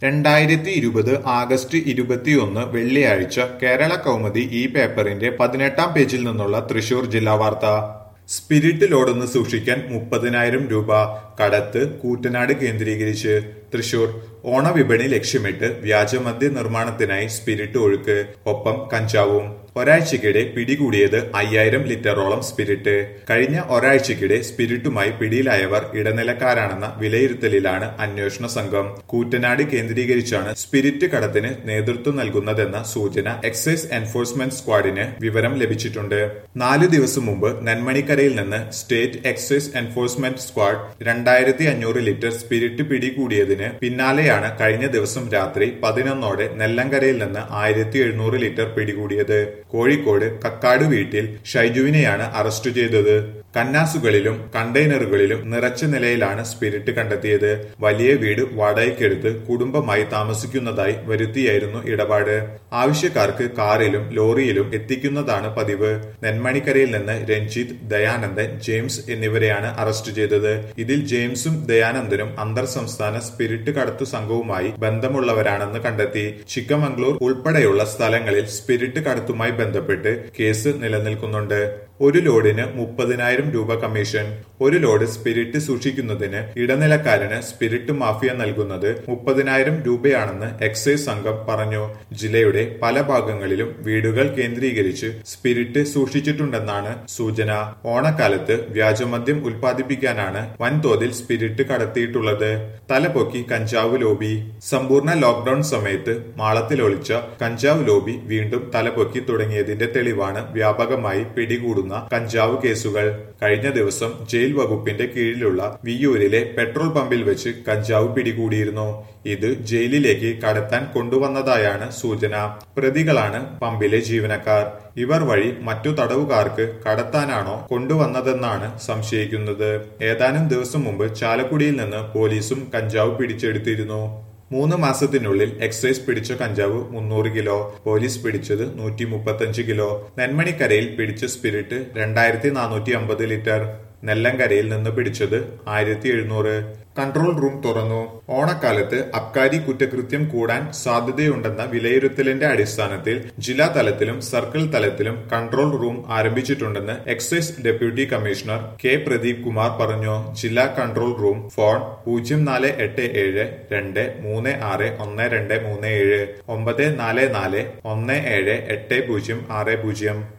രണ്ടായിരത്തി ഇരുപത് ആഗസ്റ്റ് ഇരുപത്തിയൊന്ന് വെള്ളിയാഴ്ച കേരള കൗമുദി ഈ പേപ്പറിന്റെ പതിനെട്ടാം പേജിൽ നിന്നുള്ള തൃശൂർ ജില്ലാ വാർത്ത സ്പിരിറ്റ് ലോഡൊന്ന് സൂക്ഷിക്കാൻ മുപ്പതിനായിരം രൂപ കടത്ത് കൂറ്റനാട് കേന്ദ്രീകരിച്ച് തൃശൂർ ഓണവിപണി ലക്ഷ്യമിട്ട് വ്യാജമദ്യ നിർമ്മാണത്തിനായി സ്പിരിറ്റ് ഒഴുക്ക് ഒപ്പം കഞ്ചാവും ഒരാഴ്ചക്കിടെ പിടികൂടിയത് അയ്യായിരം ലിറ്ററോളം സ്പിരിറ്റ് കഴിഞ്ഞ ഒരാഴ്ചക്കിടെ സ്പിരിറ്റുമായി പിടിയിലായവർ ഇടനിലക്കാരാണെന്ന വിലയിരുത്തലിലാണ് അന്വേഷണ സംഘം കൂറ്റനാട് കേന്ദ്രീകരിച്ചാണ് സ്പിരിറ്റ് കടത്തിന് നേതൃത്വം നൽകുന്നതെന്ന സൂചന എക്സൈസ് എൻഫോഴ്സ്മെന്റ് സ്ക്വാഡിന് വിവരം ലഭിച്ചിട്ടുണ്ട് നാലു ദിവസം മുമ്പ് നെന്മണിക്കരയിൽ നിന്ന് സ്റ്റേറ്റ് എക്സൈസ് എൻഫോഴ്സ്മെന്റ് സ്ക്വാഡ് രണ്ടായിരത്തി അഞ്ഞൂറ് ലിറ്റർ സ്പിരിറ്റ് പിടികൂടിയതിന് പിന്നാലെയാണ് കഴിഞ്ഞ ദിവസം രാത്രി പതിനൊന്നോടെ നെല്ലങ്കരയിൽ നിന്ന് ആയിരത്തി എഴുന്നൂറ് ലിറ്റർ പിടികൂടിയത് കോഴിക്കോട് കക്കാട് വീട്ടിൽ ഷൈജുവിനെയാണ് അറസ്റ്റ് ചെയ്തത് കന്നാസുകളിലും കണ്ടെയ്നറുകളിലും നിറച്ച നിലയിലാണ് സ്പിരിറ്റ് കണ്ടെത്തിയത് വലിയ വീട് വാടകയ്ക്കെടുത്ത് കുടുംബമായി താമസിക്കുന്നതായി വരുത്തിയായിരുന്നു ഇടപാട് ആവശ്യക്കാർക്ക് കാറിലും ലോറിയിലും എത്തിക്കുന്നതാണ് പതിവ് നെന്മണിക്കരയിൽ നിന്ന് രഞ്ജിത്ത് ദയാനന്ദൻ ജെയിംസ് എന്നിവരെയാണ് അറസ്റ്റ് ചെയ്തത് ഇതിൽ ജെയിംസും ദയാനന്ദനും അന്തർ സംസ്ഥാന സ്പിരിറ്റ് കടത്തു സംഘവുമായി ബന്ധമുള്ളവരാണെന്ന് കണ്ടെത്തി ചിക്കമംഗ്ലൂർ ഉൾപ്പെടെയുള്ള സ്ഥലങ്ങളിൽ സ്പിരിറ്റ് കടത്തുമായി ബന്ധപ്പെട്ട് കേസ് നിലനിൽക്കുന്നുണ്ട് ഒരു ലോഡിന് മുപ്പതിനായിരം രൂപ കമ്മീഷൻ ഒരു ലോഡ് സ്പിരിറ്റ് സൂക്ഷിക്കുന്നതിന് ഇടനിലക്കാരന് സ്പിരിറ്റ് മാഫിയ നൽകുന്നത് മുപ്പതിനായിരം രൂപയാണെന്ന് എക്സൈസ് സംഘം പറഞ്ഞു ജില്ലയുടെ പല ഭാഗങ്ങളിലും വീടുകൾ കേന്ദ്രീകരിച്ച് സ്പിരിറ്റ് സൂക്ഷിച്ചിട്ടുണ്ടെന്നാണ് സൂചന ഓണക്കാലത്ത് വ്യാജമദ്യം ഉൽപ്പാദിപ്പിക്കാനാണ് വൻതോതിൽ സ്പിരിറ്റ് കടത്തിയിട്ടുള്ളത് തലപൊക്കി കഞ്ചാവ് ലോബി സമ്പൂർണ്ണ ലോക്ഡൌൺ സമയത്ത് മാളത്തിൽ ഒളിച്ച കഞ്ചാവ് ലോബി വീണ്ടും തലപൊക്കി തുടങ്ങിയതിന്റെ തെളിവാണ് വ്യാപകമായി പിടികൂടുന്ന കഞ്ചാവ് കേസുകൾ കഴിഞ്ഞ ദിവസം ജയിൽ വകുപ്പിന്റെ കീഴിലുള്ള വിയ്യൂരിലെ പെട്രോൾ പമ്പിൽ വെച്ച് കഞ്ചാവ് പിടികൂടിയിരുന്നു ഇത് ജയിലിലേക്ക് കടത്താൻ കൊണ്ടുവന്നതായാണ് സൂചന പ്രതികളാണ് പമ്പിലെ ജീവനക്കാർ ഇവർ വഴി മറ്റു തടവുകാർക്ക് കടത്താനാണോ കൊണ്ടുവന്നതെന്നാണ് സംശയിക്കുന്നത് ഏതാനും ദിവസം മുമ്പ് ചാലക്കുടിയിൽ നിന്ന് പോലീസും കഞ്ചാവ് പിടിച്ചെടുത്തിരുന്നു മൂന്ന് മാസത്തിനുള്ളിൽ എക്സൈസ് പിടിച്ച കഞ്ചാവ് മുന്നൂറ് കിലോ പോലീസ് പിടിച്ചത് നൂറ്റി മുപ്പത്തഞ്ച് കിലോ നെന്മണിക്കരയിൽ പിടിച്ച സ്പിരിറ്റ് രണ്ടായിരത്തി നാനൂറ്റി അമ്പത് ലിറ്റർ നെല്ലങ്കരയിൽ നിന്ന് പിടിച്ചത് ആയിരത്തി എഴുന്നൂറ് കൺട്രോൾ റൂം തുറന്നു ഓണക്കാലത്ത് അബ്കാരി കുറ്റകൃത്യം കൂടാൻ സാധ്യതയുണ്ടെന്ന വിലയിരുത്തലിന്റെ അടിസ്ഥാനത്തിൽ ജില്ലാ തലത്തിലും സർക്കിൾ തലത്തിലും കൺട്രോൾ റൂം ആരംഭിച്ചിട്ടുണ്ടെന്ന് excise deputy commissioner K Pradeep Kumar പറഞ്ഞു ജില്ലാ കൺട്രോൾ റൂം ഫോൺ പൂജ്യം നാല് എട്ട് ഏഴ് രണ്ട് മൂന്ന് ആറ് ഒന്ന് രണ്ട് മൂന്ന് ഏഴ് ഒമ്പത് നാല് നാല് ഒന്ന് ഏഴ് എട്ട് പൂജ്യം ആറ് പൂജ്യം